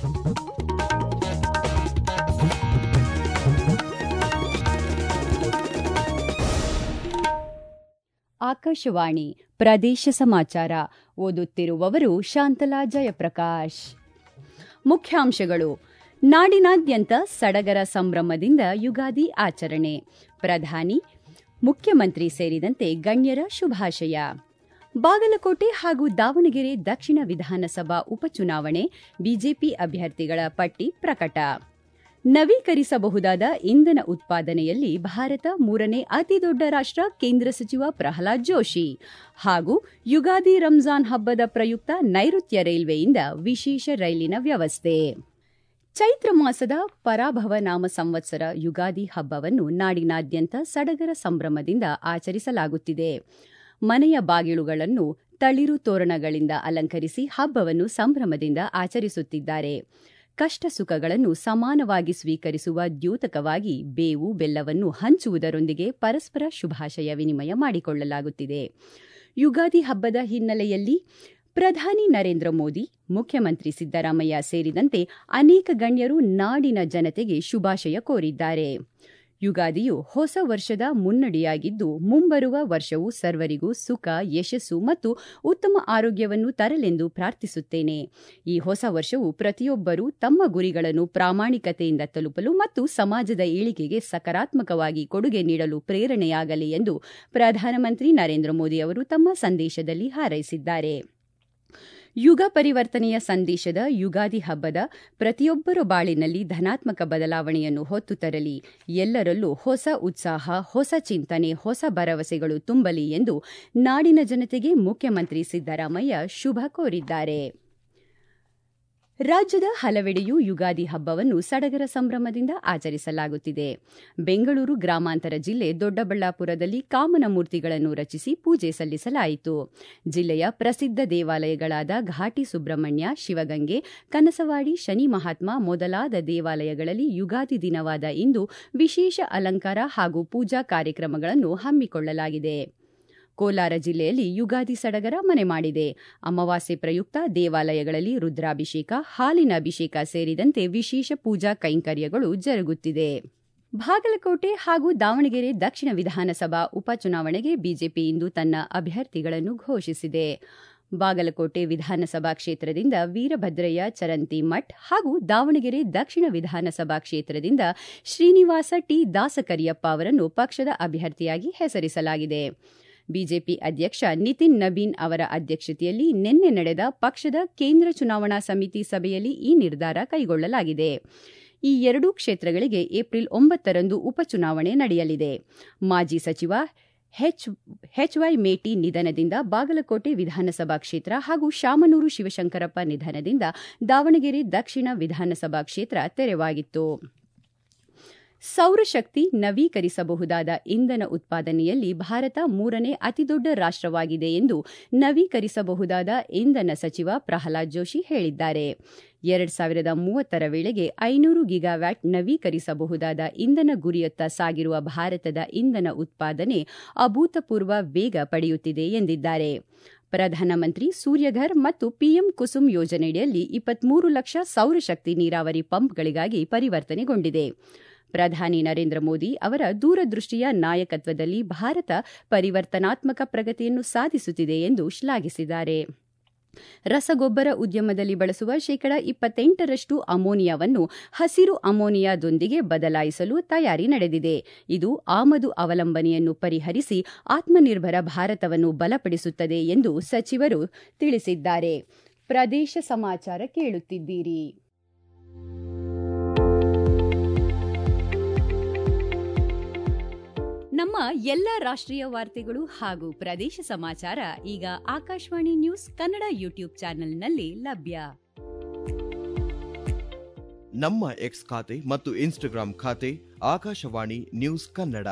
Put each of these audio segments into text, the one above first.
ಆಕಾಶವಾಣಿ ಪ್ರದೇಶ ಸಮಾಚಾರ ಓದುತ್ತಿರುವವರು ಶಾಂತಲಾ ಜಯಪ್ರಕಾಶ್ ಮುಖ್ಯಾಂಶಗಳು ನಾಡಿನಾದ್ಯಂತ ಸಡಗರ ಸಂಭ್ರಮದಿಂದ ಯುಗಾದಿ ಆಚರಣೆ ಪ್ರಧಾನಿ ಮುಖ್ಯಮಂತ್ರಿ ಸೇರಿದಂತೆ ಗಣ್ಯರ ಶುಭಾಶಯ ಬಾಗಲಕೋಟೆ ಹಾಗೂ ದಾವಣಗೆರೆ ದಕ್ಷಿಣ ವಿಧಾನಸಭಾ ಉಪಚುನಾವಣೆ ಬಿಜೆಪಿ ಅಭ್ಯರ್ಥಿಗಳ ಪಟ್ಟಿ ಪ್ರಕಟ ನವೀಕರಿಸಬಹುದಾದ ಇಂಧನ ಉತ್ಪಾದನೆಯಲ್ಲಿ ಭಾರತ ಮೂರನೇ ಅತಿದೊಡ್ಡ ರಾಷ್ಟ್ರ ಕೇಂದ್ರ ಸಚಿವ ಪ್ರಹ್ಲಾದ್ ಜೋಶಿ ಹಾಗೂ ಯುಗಾದಿ ರಂಜಾನ್ ಹಬ್ಬದ ಪ್ರಯುಕ್ತ ನೈಋತ್ಯ ರೈಲ್ವೆಯಿಂದ ವಿಶೇಷ ರೈಲಿನ ವ್ಯವಸ್ಥೆ ಚೈತ್ರ ಮಾಸದ ಪರಾಭವ ನಾಮ ಸಂವತ್ಸರ ಯುಗಾದಿ ಹಬ್ಬವನ್ನು ನಾಡಿನಾದ್ಯಂತ ಸಡಗರ ಸಂಭ್ರಮದಿಂದ ಆಚರಿಸಲಾಗುತ್ತಿದೆ ಮನೆಯ ಬಾಗಿಲುಗಳನ್ನು ತಳಿರು ತೋರಣಗಳಿಂದ ಅಲಂಕರಿಸಿ ಹಬ್ಬವನ್ನು ಸಂಭ್ರಮದಿಂದ ಆಚರಿಸುತ್ತಿದ್ದಾರೆ ಕಷ್ಟ ಸುಖಗಳನ್ನು ಸಮಾನವಾಗಿ ಸ್ವೀಕರಿಸುವ ದ್ಯೋತಕವಾಗಿ ಬೇವು ಬೆಲ್ಲವನ್ನು ಹಂಚುವುದರೊಂದಿಗೆ ಪರಸ್ಪರ ಶುಭಾಶಯ ವಿನಿಮಯ ಮಾಡಿಕೊಳ್ಳಲಾಗುತ್ತಿದೆ ಯುಗಾದಿ ಹಬ್ಬದ ಹಿನ್ನೆಲೆಯಲ್ಲಿ ಪ್ರಧಾನಿ ನರೇಂದ್ರ ಮೋದಿ ಮುಖ್ಯಮಂತ್ರಿ ಸಿದ್ದರಾಮಯ್ಯ ಸೇರಿದಂತೆ ಅನೇಕ ಗಣ್ಯರು ನಾಡಿನ ಜನತೆಗೆ ಶುಭಾಶಯ ಕೋರಿದ್ದಾರೆ ಯುಗಾದಿಯು ಹೊಸ ವರ್ಷದ ಮುನ್ನಡಿಯಾಗಿದ್ದು ಮುಂಬರುವ ವರ್ಷವು ಸರ್ವರಿಗೂ ಸುಖ ಯಶಸ್ಸು ಮತ್ತು ಉತ್ತಮ ಆರೋಗ್ಯವನ್ನು ತರಲೆಂದು ಪ್ರಾರ್ಥಿಸುತ್ತೇನೆ ಈ ಹೊಸ ವರ್ಷವು ಪ್ರತಿಯೊಬ್ಬರೂ ತಮ್ಮ ಗುರಿಗಳನ್ನು ಪ್ರಾಮಾಣಿಕತೆಯಿಂದ ತಲುಪಲು ಮತ್ತು ಸಮಾಜದ ಏಳಿಗೆಗೆ ಸಕಾರಾತ್ಮಕವಾಗಿ ಕೊಡುಗೆ ನೀಡಲು ಪ್ರೇರಣೆಯಾಗಲಿ ಎಂದು ಪ್ರಧಾನಮಂತ್ರಿ ನರೇಂದ್ರ ಮೋದಿ ಅವರು ತಮ್ಮ ಸಂದೇಶದಲ್ಲಿ ಹಾರೈಸಿದ್ದಾರೆ ಯುಗ ಪರಿವರ್ತನೆಯ ಸಂದೇಶದ ಯುಗಾದಿ ಹಬ್ಬದ ಪ್ರತಿಯೊಬ್ಬರ ಬಾಳಿನಲ್ಲಿ ಧನಾತ್ಮಕ ಬದಲಾವಣೆಯನ್ನು ಹೊತ್ತು ತರಲಿ ಎಲ್ಲರಲ್ಲೂ ಹೊಸ ಉತ್ಸಾಹ ಹೊಸ ಚಿಂತನೆ ಹೊಸ ಭರವಸೆಗಳು ತುಂಬಲಿ ಎಂದು ನಾಡಿನ ಜನತೆಗೆ ಮುಖ್ಯಮಂತ್ರಿ ಸಿದ್ದರಾಮಯ್ಯ ಶುಭ ಕೋರಿದ್ದಾರೆ ರಾಜ್ಯದ ಹಲವೆಡೆಯೂ ಯುಗಾದಿ ಹಬ್ಬವನ್ನು ಸಡಗರ ಸಂಭ್ರಮದಿಂದ ಆಚರಿಸಲಾಗುತ್ತಿದೆ ಬೆಂಗಳೂರು ಗ್ರಾಮಾಂತರ ಜಿಲ್ಲೆ ದೊಡ್ಡಬಳ್ಳಾಪುರದಲ್ಲಿ ಕಾಮನ ಮೂರ್ತಿಗಳನ್ನು ರಚಿಸಿ ಪೂಜೆ ಸಲ್ಲಿಸಲಾಯಿತು ಜಿಲ್ಲೆಯ ಪ್ರಸಿದ್ಧ ದೇವಾಲಯಗಳಾದ ಘಾಟಿ ಸುಬ್ರಹ್ಮಣ್ಯ ಶಿವಗಂಗೆ ಕನಸವಾಡಿ ಶನಿ ಮಹಾತ್ಮ ಮೊದಲಾದ ದೇವಾಲಯಗಳಲ್ಲಿ ಯುಗಾದಿ ದಿನವಾದ ಇಂದು ವಿಶೇಷ ಅಲಂಕಾರ ಹಾಗೂ ಪೂಜಾ ಕಾರ್ಯಕ್ರಮಗಳನ್ನು ಹಮ್ಮಿಕೊಳ್ಳಲಾಗಿದೆ ಕೋಲಾರ ಜಿಲ್ಲೆಯಲ್ಲಿ ಯುಗಾದಿ ಸಡಗರ ಮನೆ ಮಾಡಿದೆ ಅಮಾವಾಸ್ಯೆ ಪ್ರಯುಕ್ತ ದೇವಾಲಯಗಳಲ್ಲಿ ರುದ್ರಾಭಿಷೇಕ ಹಾಲಿನ ಅಭಿಷೇಕ ಸೇರಿದಂತೆ ವಿಶೇಷ ಪೂಜಾ ಕೈಂಕರ್ಯಗಳು ಜರುಗುತ್ತಿದೆ ಬಾಗಲಕೋಟೆ ಹಾಗೂ ದಾವಣಗೆರೆ ದಕ್ಷಿಣ ವಿಧಾನಸಭಾ ಉಪಚುನಾವಣೆಗೆ ಬಿಜೆಪಿ ಇಂದು ತನ್ನ ಅಭ್ಯರ್ಥಿಗಳನ್ನು ಘೋಷಿಸಿದೆ ಬಾಗಲಕೋಟೆ ವಿಧಾನಸಭಾ ಕ್ಷೇತ್ರದಿಂದ ವೀರಭದ್ರಯ್ಯ ಚರಂತಿ ಮಠ್ ಹಾಗೂ ದಾವಣಗೆರೆ ದಕ್ಷಿಣ ವಿಧಾನಸಭಾ ಕ್ಷೇತ್ರದಿಂದ ಶ್ರೀನಿವಾಸ ಟಿ ದಾಸಕರಿಯಪ್ಪ ಅವರನ್ನು ಪಕ್ಷದ ಅಭ್ಯರ್ಥಿಯಾಗಿ ಹೆಸರಿಸಲಾಗಿದೆ ಬಿಜೆಪಿ ಅಧ್ಯಕ್ಷ ನಿತಿನ್ ನಬೀನ್ ಅವರ ಅಧ್ಯಕ್ಷತೆಯಲ್ಲಿ ನಿನ್ನೆ ನಡೆದ ಪಕ್ಷದ ಕೇಂದ್ರ ಚುನಾವಣಾ ಸಮಿತಿ ಸಭೆಯಲ್ಲಿ ಈ ನಿರ್ಧಾರ ಕೈಗೊಳ್ಳಲಾಗಿದೆ ಈ ಎರಡೂ ಕ್ಷೇತ್ರಗಳಿಗೆ ಏಪ್ರಿಲ್ ಒಂಬತ್ತರಂದು ಉಪಚುನಾವಣೆ ನಡೆಯಲಿದೆ ಮಾಜಿ ಸಚಿವ ಎಚ್ವೈ ಮೇಟಿ ನಿಧನದಿಂದ ಬಾಗಲಕೋಟೆ ವಿಧಾನಸಭಾ ಕ್ಷೇತ್ರ ಹಾಗೂ ಶಾಮನೂರು ಶಿವಶಂಕರಪ್ಪ ನಿಧನದಿಂದ ದಾವಣಗೆರೆ ದಕ್ಷಿಣ ವಿಧಾನಸಭಾ ಕ್ಷೇತ್ರ ತೆರವಾಗಿತ್ತು ಸೌರಶಕ್ತಿ ನವೀಕರಿಸಬಹುದಾದ ಇಂಧನ ಉತ್ಪಾದನೆಯಲ್ಲಿ ಭಾರತ ಮೂರನೇ ಅತಿದೊಡ್ಡ ರಾಷ್ಟ್ರವಾಗಿದೆ ಎಂದು ನವೀಕರಿಸಬಹುದಾದ ಇಂಧನ ಸಚಿವ ಪ್ರಹ್ಲಾದ್ ಜೋಶಿ ಹೇಳಿದ್ದಾರೆ ಎರಡ್ ಸಾವಿರದ ಮೂವತ್ತರ ವೇಳೆಗೆ ಐನೂರು ಗಿಗಾವ್ಯಾಟ್ ನವೀಕರಿಸಬಹುದಾದ ಇಂಧನ ಗುರಿಯತ್ತ ಸಾಗಿರುವ ಭಾರತದ ಇಂಧನ ಉತ್ಪಾದನೆ ಅಭೂತಪೂರ್ವ ವೇಗ ಪಡೆಯುತ್ತಿದೆ ಎಂದಿದ್ದಾರೆ ಪ್ರಧಾನಮಂತ್ರಿ ಸೂರ್ಯಘರ್ ಮತ್ತು ಪಿಎಂ ಕುಸುಮ್ ಯೋಜನೆಯಡಿಯಲ್ಲಿ ಇಪ್ಪತ್ಮೂರು ಲಕ್ಷ ಸೌರಶಕ್ತಿ ನೀರಾವರಿ ಪಂಪ್ಗಳಿಗಾಗಿ ಪರಿವರ್ತನೆಗೊಂಡಿದೆ ಪ್ರಧಾನಿ ನರೇಂದ್ರ ಮೋದಿ ಅವರ ದೂರದೃಷ್ಟಿಯ ನಾಯಕತ್ವದಲ್ಲಿ ಭಾರತ ಪರಿವರ್ತನಾತ್ಮಕ ಪ್ರಗತಿಯನ್ನು ಸಾಧಿಸುತ್ತಿದೆ ಎಂದು ಶ್ಲಾಘಿಸಿದ್ದಾರೆ ರಸಗೊಬ್ಬರ ಉದ್ಯಮದಲ್ಲಿ ಬಳಸುವ ಶೇಕಡಾ ಇಪ್ಪತ್ತೆಂಟರಷ್ಟು ಅಮೋನಿಯಾವನ್ನು ಹಸಿರು ಅಮೋನಿಯಾದೊಂದಿಗೆ ಬದಲಾಯಿಸಲು ತಯಾರಿ ನಡೆದಿದೆ ಇದು ಆಮದು ಅವಲಂಬನೆಯನ್ನು ಪರಿಹರಿಸಿ ಆತ್ಮನಿರ್ಭರ ಭಾರತವನ್ನು ಬಲಪಡಿಸುತ್ತದೆ ಎಂದು ಸಚಿವರು ತಿಳಿಸಿದ್ದಾರೆ ಪ್ರದೇಶ ಸಮಾಚಾರ ಕೇಳುತ್ತಿದ್ದೀರಿ ನಮ್ಮ ಎಲ್ಲ ರಾಷ್ಟ್ರೀಯ ವಾರ್ತೆಗಳು ಹಾಗೂ ಪ್ರದೇಶ ಸಮಾಚಾರ ಈಗ ಆಕಾಶವಾಣಿ ನ್ಯೂಸ್ ಕನ್ನಡ ಯೂಟ್ಯೂಬ್ ಚಾನೆಲ್ನಲ್ಲಿ ಲಭ್ಯ ನಮ್ಮ ಎಕ್ಸ್ ಖಾತೆ ಮತ್ತು ಇನ್ಸ್ಟಾಗ್ರಾಂ ಖಾತೆ ಆಕಾಶವಾಣಿ ನ್ಯೂಸ್ ಕನ್ನಡ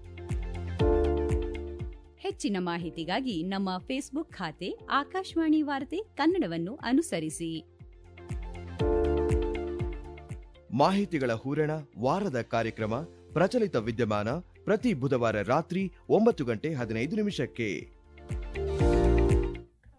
ಹೆಚ್ಚಿನ ಮಾಹಿತಿಗಾಗಿ ನಮ್ಮ ಫೇಸ್ಬುಕ್ ಖಾತೆ ಆಕಾಶವಾಣಿ ವಾರ್ತೆ ಕನ್ನಡವನ್ನು ಅನುಸರಿಸಿ ಮಾಹಿತಿಗಳ ಹೂರಣ ವಾರದ ಕಾರ್ಯಕ್ರಮ ಪ್ರಚಲಿತ ವಿದ್ಯಮಾನ ಪ್ರತಿ ಬುಧವಾರ ರಾತ್ರಿ ಒಂಬತ್ತು ಗಂಟೆ ಹದಿನೈದು ನಿಮಿಷಕ್ಕೆ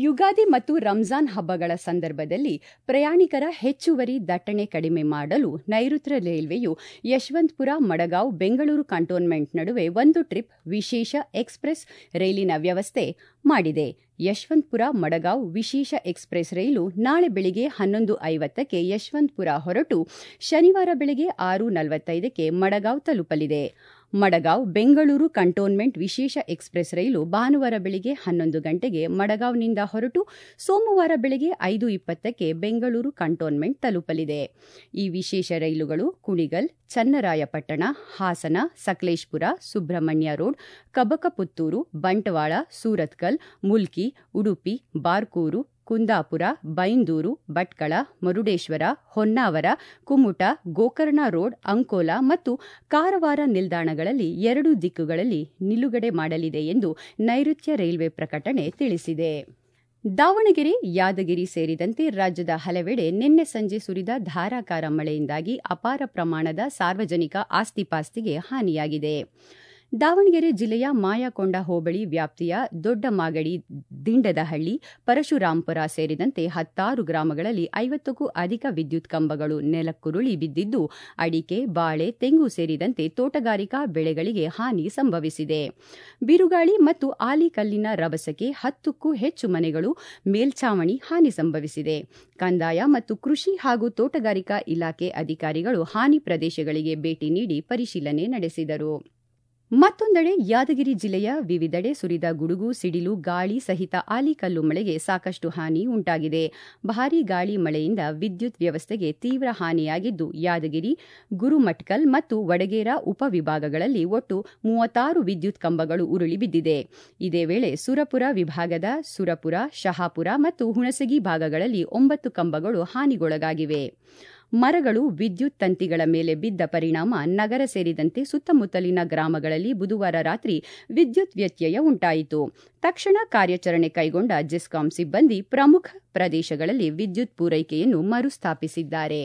ಯುಗಾದಿ ಮತ್ತು ರಂಜಾನ್ ಹಬ್ಬಗಳ ಸಂದರ್ಭದಲ್ಲಿ ಪ್ರಯಾಣಿಕರ ಹೆಚ್ಚುವರಿ ದಟ್ಟಣೆ ಕಡಿಮೆ ಮಾಡಲು ನೈಋತ್ಯ ರೈಲ್ವೆಯು ಯಶವಂತಪುರ ಮಡಗಾಂವ್ ಬೆಂಗಳೂರು ಕಂಟೋನ್ಮೆಂಟ್ ನಡುವೆ ಒಂದು ಟ್ರಿಪ್ ವಿಶೇಷ ಎಕ್ಸ್ಪ್ರೆಸ್ ರೈಲಿನ ವ್ಯವಸ್ಥೆ ಮಾಡಿದೆ ಯಶವಂತಪುರ ಮಡಗಾಂವ್ ವಿಶೇಷ ಎಕ್ಸ್ಪ್ರೆಸ್ ರೈಲು ನಾಳೆ ಬೆಳಿಗ್ಗೆ ಹನ್ನೊಂದು ಐವತ್ತಕ್ಕೆ ಯಶವಂತಪುರ ಹೊರಟು ಶನಿವಾರ ಬೆಳಗ್ಗೆ ಆರು ನಲವತ್ತೈದಕ್ಕೆ ಮಡಗಾಂವ್ ತಲುಪಲಿದೆ ಮಡಗಾಂವ್ ಬೆಂಗಳೂರು ಕಂಟೋನ್ಮೆಂಟ್ ವಿಶೇಷ ಎಕ್ಸ್ಪ್ರೆಸ್ ರೈಲು ಭಾನುವಾರ ಬೆಳಿಗ್ಗೆ ಹನ್ನೊಂದು ಗಂಟೆಗೆ ಮಡಗಾಂವ್ನಿಂದ ಹೊರಟು ಸೋಮವಾರ ಬೆಳಗ್ಗೆ ಐದು ಇಪ್ಪತ್ತಕ್ಕೆ ಬೆಂಗಳೂರು ಕಂಟೋನ್ಮೆಂಟ್ ತಲುಪಲಿದೆ ಈ ವಿಶೇಷ ರೈಲುಗಳು ಕುಣಿಗಲ್ ಚನ್ನರಾಯಪಟ್ಟಣ ಹಾಸನ ಸಕಲೇಶ್ಪುರ ಸುಬ್ರಹ್ಮಣ್ಯ ರೋಡ್ ಕಬಕಪುತ್ತೂರು ಬಂಟ್ವಾಳ ಸೂರತ್ಕಲ್ ಮುಲ್ಕಿ ಉಡುಪಿ ಬಾರ್ಕೂರು ಕುಂದಾಪುರ ಬೈಂದೂರು ಭಟ್ಕಳ ಮರುಡೇಶ್ವರ ಹೊನ್ನಾವರ ಕುಮುಟ ಗೋಕರ್ಣ ರೋಡ್ ಅಂಕೋಲಾ ಮತ್ತು ಕಾರವಾರ ನಿಲ್ದಾಣಗಳಲ್ಲಿ ಎರಡು ದಿಕ್ಕುಗಳಲ್ಲಿ ನಿಲುಗಡೆ ಮಾಡಲಿದೆ ಎಂದು ನೈಋತ್ಯ ರೈಲ್ವೆ ಪ್ರಕಟಣೆ ತಿಳಿಸಿದೆ ದಾವಣಗೆರೆ ಯಾದಗಿರಿ ಸೇರಿದಂತೆ ರಾಜ್ಯದ ಹಲವೆಡೆ ನಿನ್ನೆ ಸಂಜೆ ಸುರಿದ ಧಾರಾಕಾರ ಮಳೆಯಿಂದಾಗಿ ಅಪಾರ ಪ್ರಮಾಣದ ಸಾರ್ವಜನಿಕ ಆಸ್ತಿಪಾಸ್ತಿಗೆ ಹಾನಿಯಾಗಿದೆ ದಾವಣಗೆರೆ ಜಿಲ್ಲೆಯ ಮಾಯಕೊಂಡ ಹೋಬಳಿ ವ್ಯಾಪ್ತಿಯ ದೊಡ್ಡ ಮಾಗಡಿ ದಿಂಡದಹಳ್ಳಿ ಪರಶುರಾಂಪುರ ಸೇರಿದಂತೆ ಹತ್ತಾರು ಗ್ರಾಮಗಳಲ್ಲಿ ಐವತ್ತಕ್ಕೂ ಅಧಿಕ ವಿದ್ಯುತ್ ಕಂಬಗಳು ನೆಲಕ್ಕುರುಳಿ ಬಿದ್ದಿದ್ದು ಅಡಿಕೆ ಬಾಳೆ ತೆಂಗು ಸೇರಿದಂತೆ ತೋಟಗಾರಿಕಾ ಬೆಳೆಗಳಿಗೆ ಹಾನಿ ಸಂಭವಿಸಿದೆ ಬಿರುಗಾಳಿ ಮತ್ತು ಆಲಿಕಲ್ಲಿನ ರಭಸಕ್ಕೆ ಹತ್ತಕ್ಕೂ ಹೆಚ್ಚು ಮನೆಗಳು ಮೇಲ್ಛಾವಣಿ ಹಾನಿ ಸಂಭವಿಸಿದೆ ಕಂದಾಯ ಮತ್ತು ಕೃಷಿ ಹಾಗೂ ತೋಟಗಾರಿಕಾ ಇಲಾಖೆ ಅಧಿಕಾರಿಗಳು ಹಾನಿ ಪ್ರದೇಶಗಳಿಗೆ ಭೇಟಿ ನೀಡಿ ಪರಿಶೀಲನೆ ನಡೆಸಿದರು ಮತ್ತೊಂದೆಡೆ ಯಾದಗಿರಿ ಜಿಲ್ಲೆಯ ವಿವಿಧೆಡೆ ಸುರಿದ ಗುಡುಗು ಸಿಡಿಲು ಗಾಳಿ ಸಹಿತ ಆಲಿಕಲ್ಲು ಮಳೆಗೆ ಸಾಕಷ್ಟು ಹಾನಿ ಉಂಟಾಗಿದೆ ಭಾರೀ ಗಾಳಿ ಮಳೆಯಿಂದ ವಿದ್ಯುತ್ ವ್ಯವಸ್ಥೆಗೆ ತೀವ್ರ ಹಾನಿಯಾಗಿದ್ದು ಯಾದಗಿರಿ ಗುರುಮಟ್ಕಲ್ ಮತ್ತು ವಡಗೇರ ಉಪವಿಭಾಗಗಳಲ್ಲಿ ಒಟ್ಟು ಮೂವತ್ತಾರು ವಿದ್ಯುತ್ ಕಂಬಗಳು ಉರುಳಿ ಬಿದ್ದಿದೆ ಇದೇ ವೇಳೆ ಸುರಪುರ ವಿಭಾಗದ ಸುರಪುರ ಶಹಾಪುರ ಮತ್ತು ಹುಣಸಗಿ ಭಾಗಗಳಲ್ಲಿ ಒಂಬತ್ತು ಕಂಬಗಳು ಹಾನಿಗೊಳಗಾಗಿವೆ ಮರಗಳು ವಿದ್ಯುತ್ ತಂತಿಗಳ ಮೇಲೆ ಬಿದ್ದ ಪರಿಣಾಮ ನಗರ ಸೇರಿದಂತೆ ಸುತ್ತಮುತ್ತಲಿನ ಗ್ರಾಮಗಳಲ್ಲಿ ಬುಧವಾರ ರಾತ್ರಿ ವಿದ್ಯುತ್ ವ್ಯತ್ಯಯ ಉಂಟಾಯಿತು ತಕ್ಷಣ ಕಾರ್ಯಾಚರಣೆ ಕೈಗೊಂಡ ಜೆಸ್ಕಾಂ ಸಿಬ್ಬಂದಿ ಪ್ರಮುಖ ಪ್ರದೇಶಗಳಲ್ಲಿ ವಿದ್ಯುತ್ ಪೂರೈಕೆಯನ್ನು ಮರುಸ್ಥಾಪಿಸಿದ್ದಾರೆ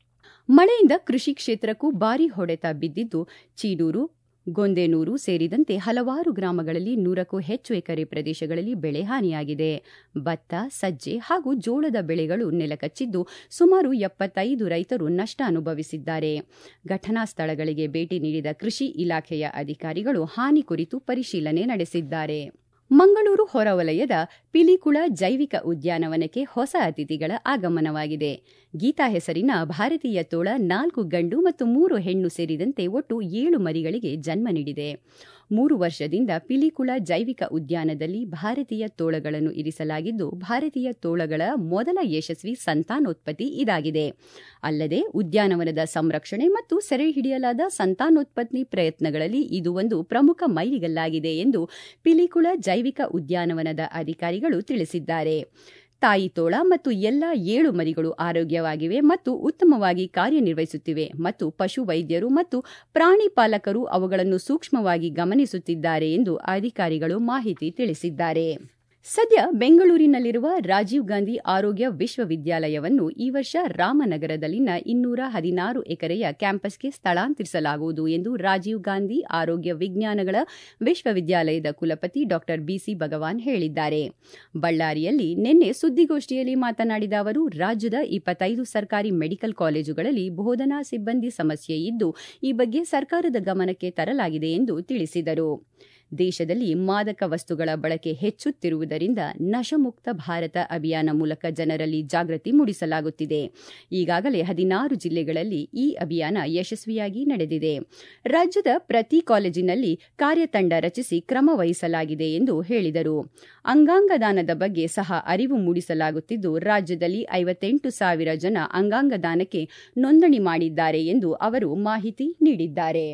ಮಳೆಯಿಂದ ಕೃಷಿ ಕ್ಷೇತ್ರಕ್ಕೂ ಭಾರೀ ಹೊಡೆತ ಬಿದ್ದಿದ್ದು ಚೀಡೂರು ಗೊಂದೇನೂರು ಸೇರಿದಂತೆ ಹಲವಾರು ಗ್ರಾಮಗಳಲ್ಲಿ ನೂರಕ್ಕೂ ಹೆಚ್ಚು ಎಕರೆ ಪ್ರದೇಶಗಳಲ್ಲಿ ಬೆಳೆ ಹಾನಿಯಾಗಿದೆ ಭತ್ತ ಸಜ್ಜೆ ಹಾಗೂ ಜೋಳದ ಬೆಳೆಗಳು ನೆಲಕಚ್ಚಿದ್ದು ಸುಮಾರು ಎಪ್ಪತ್ತೈದು ರೈತರು ನಷ್ಟ ಅನುಭವಿಸಿದ್ದಾರೆ ಘಟನಾ ಸ್ಥಳಗಳಿಗೆ ಭೇಟಿ ನೀಡಿದ ಕೃಷಿ ಇಲಾಖೆಯ ಅಧಿಕಾರಿಗಳು ಹಾನಿ ಕುರಿತು ಪರಿಶೀಲನೆ ನಡೆಸಿದ್ದಾರೆ ಮಂಗಳೂರು ಹೊರವಲಯದ ಪಿಲಿಕುಳ ಜೈವಿಕ ಉದ್ಯಾನವನಕ್ಕೆ ಹೊಸ ಅತಿಥಿಗಳ ಆಗಮನವಾಗಿದೆ ಗೀತಾ ಹೆಸರಿನ ಭಾರತೀಯ ತೋಳ ನಾಲ್ಕು ಗಂಡು ಮತ್ತು ಮೂರು ಹೆಣ್ಣು ಸೇರಿದಂತೆ ಒಟ್ಟು ಏಳು ಮರಿಗಳಿಗೆ ಜನ್ಮ ನೀಡಿದೆ ಮೂರು ವರ್ಷದಿಂದ ಪಿಲಿಕುಳ ಜೈವಿಕ ಉದ್ಯಾನದಲ್ಲಿ ಭಾರತೀಯ ತೋಳಗಳನ್ನು ಇರಿಸಲಾಗಿದ್ದು ಭಾರತೀಯ ತೋಳಗಳ ಮೊದಲ ಯಶಸ್ವಿ ಸಂತಾನೋತ್ಪತ್ತಿ ಇದಾಗಿದೆ ಅಲ್ಲದೆ ಉದ್ಯಾನವನದ ಸಂರಕ್ಷಣೆ ಮತ್ತು ಸೆರೆ ಹಿಡಿಯಲಾದ ಸಂತಾನೋತ್ಪತ್ತಿ ಪ್ರಯತ್ನಗಳಲ್ಲಿ ಇದು ಒಂದು ಪ್ರಮುಖ ಮೈಲಿಗಲ್ಲಾಗಿದೆ ಎಂದು ಪಿಲಿಕುಳ ಜೈವಿಕ ಉದ್ಯಾನವನದ ಅಧಿಕಾರಿಗಳು ತಿಳಿಸಿದ್ದಾರೆ ತಾಯಿ ತೋಳ ಮತ್ತು ಎಲ್ಲ ಏಳು ಮರಿಗಳು ಆರೋಗ್ಯವಾಗಿವೆ ಮತ್ತು ಉತ್ತಮವಾಗಿ ಕಾರ್ಯನಿರ್ವಹಿಸುತ್ತಿವೆ ಮತ್ತು ಪಶು ವೈದ್ಯರು ಮತ್ತು ಪ್ರಾಣಿ ಪಾಲಕರು ಅವುಗಳನ್ನು ಸೂಕ್ಷ್ಮವಾಗಿ ಗಮನಿಸುತ್ತಿದ್ದಾರೆ ಎಂದು ಅಧಿಕಾರಿಗಳು ಮಾಹಿತಿ ತಿಳಿಸಿದ್ದಾರೆ ಸದ್ಯ ಬೆಂಗಳೂರಿನಲ್ಲಿರುವ ರಾಜೀವ್ ಗಾಂಧಿ ಆರೋಗ್ಯ ವಿಶ್ವವಿದ್ಯಾಲಯವನ್ನು ಈ ವರ್ಷ ರಾಮನಗರದಲ್ಲಿನ ಇನ್ನೂರ ಹದಿನಾರು ಎಕರೆಯ ಕ್ಯಾಂಪಸ್ಗೆ ಸ್ಥಳಾಂತರಿಸಲಾಗುವುದು ಎಂದು ರಾಜೀವ್ ಗಾಂಧಿ ಆರೋಗ್ಯ ವಿಜ್ಞಾನಗಳ ವಿಶ್ವವಿದ್ಯಾಲಯದ ಕುಲಪತಿ ಡಾ ಬಿಸಿ ಭಗವಾನ್ ಹೇಳಿದ್ದಾರೆ ಬಳ್ಳಾರಿಯಲ್ಲಿ ನಿನ್ನೆ ಸುದ್ದಿಗೋಷ್ಠಿಯಲ್ಲಿ ಮಾತನಾಡಿದ ಅವರು ರಾಜ್ಯದ ಇಪ್ಪತ್ತೈದು ಸರ್ಕಾರಿ ಮೆಡಿಕಲ್ ಕಾಲೇಜುಗಳಲ್ಲಿ ಬೋಧನಾ ಸಿಬ್ಬಂದಿ ಸಮಸ್ಯೆ ಇದ್ದು ಈ ಬಗ್ಗೆ ಸರ್ಕಾರದ ಗಮನಕ್ಕೆ ತರಲಾಗಿದೆ ಎಂದು ತಿಳಿಸಿದರು ದೇಶದಲ್ಲಿ ಮಾದಕ ವಸ್ತುಗಳ ಬಳಕೆ ಹೆಚ್ಚುತ್ತಿರುವುದರಿಂದ ನಶಮುಕ್ತ ಭಾರತ ಅಭಿಯಾನ ಮೂಲಕ ಜನರಲ್ಲಿ ಜಾಗೃತಿ ಮೂಡಿಸಲಾಗುತ್ತಿದೆ ಈಗಾಗಲೇ ಹದಿನಾರು ಜಿಲ್ಲೆಗಳಲ್ಲಿ ಈ ಅಭಿಯಾನ ಯಶಸ್ವಿಯಾಗಿ ನಡೆದಿದೆ ರಾಜ್ಯದ ಪ್ರತಿ ಕಾಲೇಜಿನಲ್ಲಿ ಕಾರ್ಯತಂಡ ರಚಿಸಿ ಕ್ರಮ ವಹಿಸಲಾಗಿದೆ ಎಂದು ಹೇಳಿದರು ಅಂಗಾಂಗ ದಾನದ ಬಗ್ಗೆ ಸಹ ಅರಿವು ಮೂಡಿಸಲಾಗುತ್ತಿದ್ದು ರಾಜ್ಯದಲ್ಲಿ ಐವತ್ತೆಂಟು ಸಾವಿರ ಜನ ಅಂಗಾಂಗ ದಾನಕ್ಕೆ ನೋಂದಣಿ ಮಾಡಿದ್ದಾರೆ ಎಂದು ಅವರು ಮಾಹಿತಿ ನೀಡಿದ್ದಾರೆ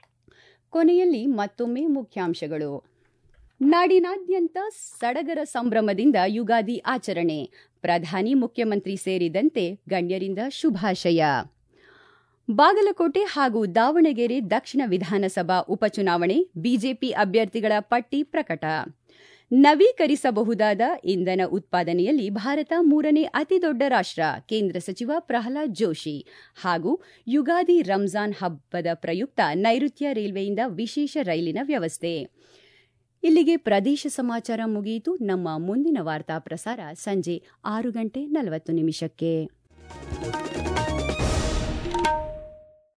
ಕೊನೆಯಲ್ಲಿ ಮತ್ತೊಮ್ಮೆ ಮುಖ್ಯಾಂಶಗಳು ನಾಡಿನಾದ್ಯಂತ ಸಡಗರ ಸಂಭ್ರಮದಿಂದ ಯುಗಾದಿ ಆಚರಣೆ ಪ್ರಧಾನಿ ಮುಖ್ಯಮಂತ್ರಿ ಸೇರಿದಂತೆ ಗಣ್ಯರಿಂದ ಶುಭಾಶಯ ಬಾಗಲಕೋಟೆ ಹಾಗೂ ದಾವಣಗೆರೆ ದಕ್ಷಿಣ ವಿಧಾನಸಭಾ ಉಪಚುನಾವಣೆ ಬಿಜೆಪಿ ಅಭ್ಯರ್ಥಿಗಳ ಪಟ್ಟಿ ಪ್ರಕಟ ನವೀಕರಿಸಬಹುದಾದ ಇಂಧನ ಉತ್ಪಾದನೆಯಲ್ಲಿ ಭಾರತ ಮೂರನೇ ಅತಿದೊಡ್ಡ ರಾಷ್ಟ್ರ ಕೇಂದ್ರ ಸಚಿವ ಪ್ರಹ್ಲಾದ್ ಜೋಶಿ ಹಾಗೂ ಯುಗಾದಿ ರಂಜಾನ್ ಹಬ್ಬದ ಪ್ರಯುಕ್ತ ನೈಋತ್ಯ ರೈಲ್ವೆಯಿಂದ ವಿಶೇಷ ರೈಲಿನ ವ್ಯವಸ್ಥೆ ಇಲ್ಲಿಗೆ ಪ್ರದೇಶ ಸಮಾಚಾರ ಮುಗಿಯಿತು ನಮ್ಮ ಮುಂದಿನ ವಾರ್ತಾ ಪ್ರಸಾರ ಸಂಜೆ ಆರು ಗಂಟೆ ನಲವತ್ತು ನಿಮಿಷಕ್ಕೆ